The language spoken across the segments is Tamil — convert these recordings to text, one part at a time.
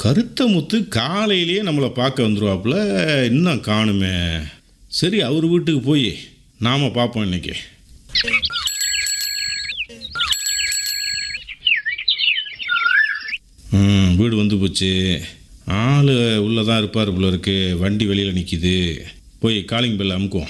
கருத்த முத்து காலையிலேயே நம்மளை பார்க்க வந்துருவாப்புல இன்னும் காணுமே சரி அவர் வீட்டுக்கு போய் நாம் பார்ப்போம் இன்னைக்கு ம் வீடு வந்து போச்சு ஆள் உள்ளே தான் இருப்பார் போல இருக்கு வண்டி வெளியில் நிற்கிது போய் காலிங் பெல் அமுக்குவோம்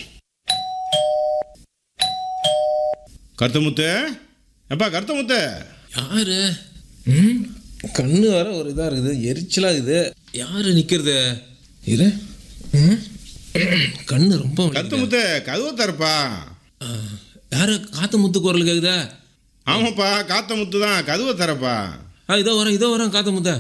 கருத்தமுத்து எப்பா கருத்தமுத்து யாரு ம் கண்ணு வர ஒரு இதாக இருக்குது எரிச்சலாக இருக்குது யாரு நிற்கிறது இரு ம் கண்ணு ரொம்ப வலிக்குது. கருத்தமுத்து கதவு தரப்பா ஆ, யாரு காத்து முத்து குரல் கேக்குதா ஆமாப்பா காத்தமுத்து தான் கதவை தரப்பா ஆ இதோ வரேன் இதோ வரேன் காத்து முத்த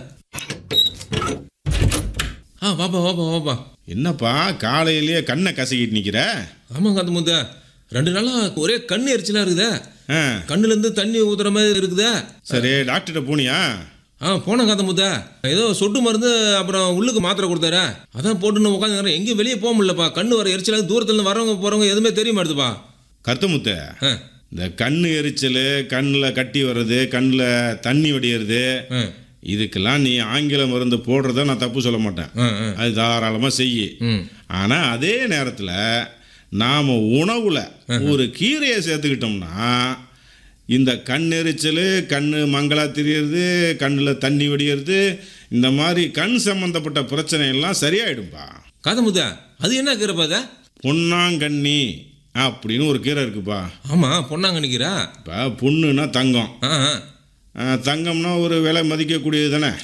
ஆ வாப்பா வாப்பா வாப்பா என்னப்பா காலையிலேயே கண்ணை கசக்கிட்டு நிற்கிற ஆமாம் காத்து முத்த ரெண்டு நாளாக ஒரே கண்ணு எரிச்சலாக இருக்குதே ஆ கண்ணுலேருந்து தண்ணி ஊத்துற மாதிரி இருக்குதே சரி டாக்டர்கிட்ட போனியா ஆ போனேன் காத்த முத்த ஏதோ சொட்டு மருந்து அப்புறம் உள்ளுக்கு மாத்திரை கொடுத்தாரு அதான் போட்டுன்னு உட்காந்து எங்கேயும் வெளியே போக முடியலப்பா கண்ணு வர எரிச்சலாக தூரத்துலேருந்து வரவங்க போகிறவங்க எதுவுமே தெரிய மாட்டுதுப்பா கருத்தமுத்து ஆ இந்த கண்ணு எரிச்சல் கண்ணில் கட்டி வர்றது கண்ணில் தண்ணி வடியறது ஆ இதுக்கெல்லாம் நீ ஆங்கில மருந்து போடுறத நான் தப்பு சொல்ல மாட்டேன் ஆ ஆ அது தாராளமாக செய்யி ம் ஆனால் அதே நேரத்தில் நாம் உணவில் ஒரு கீரையை சேர்த்துக்கிட்டோம்னா இந்த கண் எரிச்சல் கண் மங்களா தெரியறது கண்ணில் தண்ணி வடியறது இந்த மாதிரி கண் சம்மந்தப்பட்ட பிரச்சனை எல்லாம் சரியாயிடும்பா காத்த முத்த அது என்ன கீரைப்பா அது பொன்னாங்கண்ணி அப்படின்னு ஒரு கீரை இருக்குப்பா ஆமாம் பொண்ணாங்க நிற்கிறா இப்போ பொண்ணுன்னா தங்கம் ஆ ஆ ஆ, தங்கம்னா ஒரு விலை மதிக்கக்கூடியது தானே